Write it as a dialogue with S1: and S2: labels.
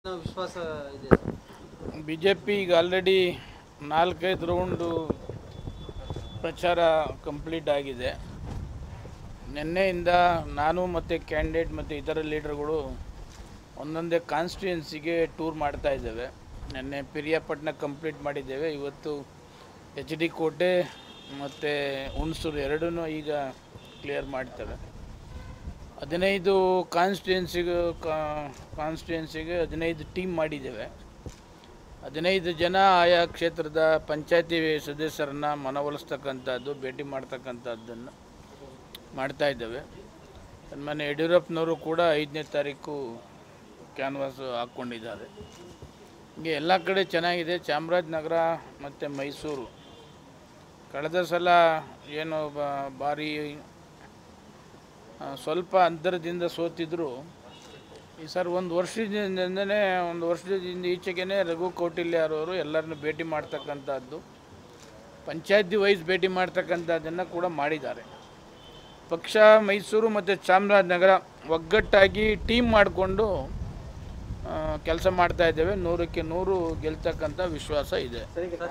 S1: ವಿಶ್ವಾಸ ಇದೆ
S2: B J P ಈಗ ಆಲ್ರೆಡಿ ನಾಲ್ಕೈದು ರೌಂಡು ಪ್ರಚಾರ ಕಂಪ್ಲೀಟ್ ಆಗಿದೆ ನಿನ್ನೆಯಿಂದ ನಾನು ಮತ್ತು ಕ್ಯಾಂಡಿಡೇಟ್ ಮತ್ತು ಇತರ ಲೀಡರ್ಗಳು ಒಂದೊಂದೇ ಕಾನ್ಸ್ಟಿಟ್ಯೂನ್ಸಿಗೆ ಟೂರ್ ಮಾಡ್ತಾ ಇದ್ದೇವೆ ನಿನ್ನೆ ಪಿರಿಯಾಪಟ್ಟಣ ಕಂಪ್ಲೀಟ್ ಮಾಡಿದ್ದೇವೆ ಇವತ್ತು ಎಚ್ ಡಿ ಕೋಟೆ ಮತ್ತು ಹುಣಸೂರು ಎರಡೂ ಈಗ ಕ್ಲಿಯರ್ ಮಾಡ್ತೇವೆ ಹದಿನೈದು ಕಾನ್ಸ್ಟಿಟ್ಯೂನ್ಸಿಗೆ ಕಾನ್ಸ್ಟಿಟ್ಯೂನ್ಸಿಗೆ ಹದಿನೈದು ಟೀಮ್ ಮಾಡಿದ್ದೇವೆ ಹದಿನೈದು ಜನ ಆಯಾ ಕ್ಷೇತ್ರದ ಪಂಚಾಯತಿ ಸದಸ್ಯರನ್ನು ಮನವೊಲಿಸ್ತಕ್ಕಂಥದ್ದು ಭೇಟಿ ಮಾಡ್ತಕ್ಕಂಥದ್ದನ್ನು ಮಾಡ್ತಾ ಇದ್ದೇವೆ ಸನ್ಮಾನ್ಯ ಯಡಿಯೂರಪ್ಪನವರು ಕೂಡ ಐದನೇ ತಾರೀಕು ಕ್ಯಾನ್ವಾಸ್ ಹಾಕ್ಕೊಂಡಿದ್ದಾರೆ ಹೀಗೆ ಎಲ್ಲ ಕಡೆ ಚೆನ್ನಾಗಿದೆ ಚಾಮರಾಜನಗರ ಮತ್ತು ಮೈಸೂರು ಕಳೆದ ಸಲ ಏನು ಬ- ಭಾರಿ ಆ, ಸ್ವಲ್ಪ ಅಂತರದಿಂದ ಸೋತಿದ್ರು ಈ ಸರ್ ಒಂದು ವರ್ಷದಿಂದನೇ ಒಂದು ವರ್ಷದಿಂದ ಈಚೆಗೆ ರಘು ಕೌಟಿಲ್ಯರವರು ಎಲ್ಲರನ್ನು ಭೇಟಿ ಮಾಡ್ತಕ್ಕಂಥದ್ದು ಪಂಚಾಯತಿ ವೈಸ್ ಭೇಟಿ ಮಾಡ್ತಕ್ಕಂಥದ್ದನ್ನು ಕೂಡ ಮಾಡಿದ್ದಾರೆ ಪಕ್ಷ ಮೈಸೂರು ಮತ್ತು ಚಾಮರಾಜನಗರ ಒಗ್ಗಟ್ಟಾಗಿ ಟೀಮ್ ಮಾಡಿಕೊಂಡು ಕೆಲಸ ಮಾಡ್ತಾ ಇದ್ದೇವೆ ನೂರಕ್ಕೆ ನೂರು ಗೆಲ್ತಕ್ಕಂಥ ವಿಶ್ವಾಸ ಇದೆ
S1: ಸರಿ